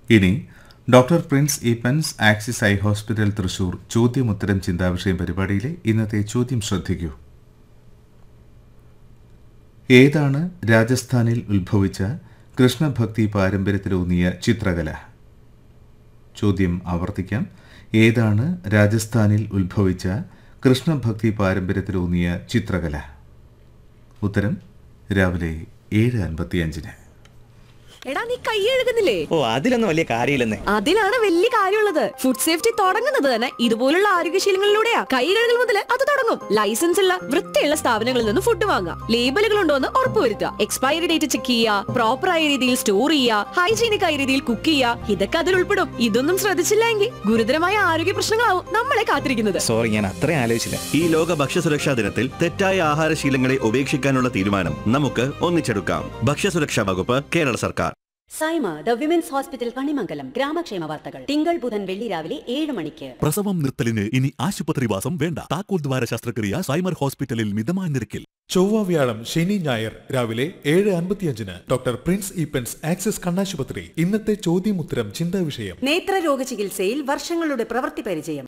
ഇനി doctor Prince Eappen's Axis eye hospital Thrissur ചോദ്യമുത്തരം ചിന്താവിഷയം പരിപാടിയിലെ ഇന്നത്തെ ചോദ്യം ശ്രദ്ധിക്കൂ ഏതാണ് രാജസ്ഥാനിൽ ഉത്ഭവിച്ച കൃഷ്ണഭക്തി പാരമ്പര്യത്തിലൂന്നിയ ചിത്രകല ചോദ്യം ആവർത്തിക്കാം ഏതാണ് രാജസ്ഥാനിൽ ഉത്ഭവിച്ച കൃഷ്ണഭക്തി പാരമ്പര്യത്തിലൂന്നിയ ചിത്രകല ഉത്തരം രാവിലെ ഏഴ് അൻപത്തിയഞ്ചിന് എടാ നീ കൈ എഴുകുന്നില്ലേ ഓ അതിലൊന്നും വലിയ കാര്യമില്ലെന്നേ അതിലാണ് വലിയ കാര്യമുള്ളത് ഫുഡ് സേഫ്റ്റി തുടങ്ങുന്നത് തന്നെ ഇതുപോലുള്ള ആരോഗ്യശീലങ്ങളിലൂടെയാ കൈ കഴുകൽ മുതൽ അത് തുടങ്ങും ലൈസൻസ് ഉള്ള വൃത്തിയുള്ള സ്ഥാപനങ്ങളിൽ നിന്ന് ഫുഡ് വാങ്ങാം ലേബലുകൾ ഉണ്ടോ എന്ന് ഉറപ്പുവരുത്തുക എക്സ്പയറി ഡേറ്റ് ചെക്ക് ചെയ്യുക പ്രോപ്പർ ആയ രീതിയിൽ സ്റ്റോർ ചെയ്യുക ഹൈജീനിക് ആയ രീതിയിൽ കുക്ക് ചെയ്യുക ഇതൊക്കെ അതിൽ ഉൾപ്പെടും ഇതൊന്നും ശ്രദ്ധിച്ചില്ല എങ്കിൽ ഗുരുതരമായ ആരോഗ്യ പ്രശ്നങ്ങളാവും നമ്മളെ കാത്തിരിക്കുന്നത് സോറി ഞാൻ അത്രയും ആലോചിച്ചില്ല ഈ ലോക ഭക്ഷ്യസുരക്ഷാ ദിനത്തിൽ തെറ്റായ ആഹാരശീലങ്ങളെ ഉപേക്ഷിക്കാനുള്ള തീരുമാനം നമുക്ക് ഒന്നിച്ചെടുക്കാം ഭക്ഷ്യസുരക്ഷാ വകുപ്പ് കേരള സർക്കാർ Saima the women's hospital Kanimangalam ഗ്രാമക്ഷേമ വാർത്തകൾ തിങ്കൾ ബുധൻ വെള്ളി രാവിലെ ഏഴ് മണിക്ക് പ്രസവം നിർത്തലിന് ഇനി ആശുപത്രിവാസം വേണ്ട താക്കോൽ ദ്വാര ശസ്ത്രക്രിയ സൈമർ ഹോസ്പിറ്റലിൽ മിതമായ നിരക്കിൽ ചൊവ്വ വ്യാഴം ശനി ഞായർ രാവിലെ ഏഴ് അൻപത്തിയഞ്ചിന് ഡോക്ടർ പ്രിൻസ് ഈപ്പൻസ് ആക്സിസ് കണ്ണാശുപത്രി ഇന്നത്തെ ചോദ്യമുത്തരം ചിന്താ വിഷയം നേത്രരോഗ ചികിത്സയിൽ വർഷങ്ങളുടെ പ്രവൃത്തി പരിചയം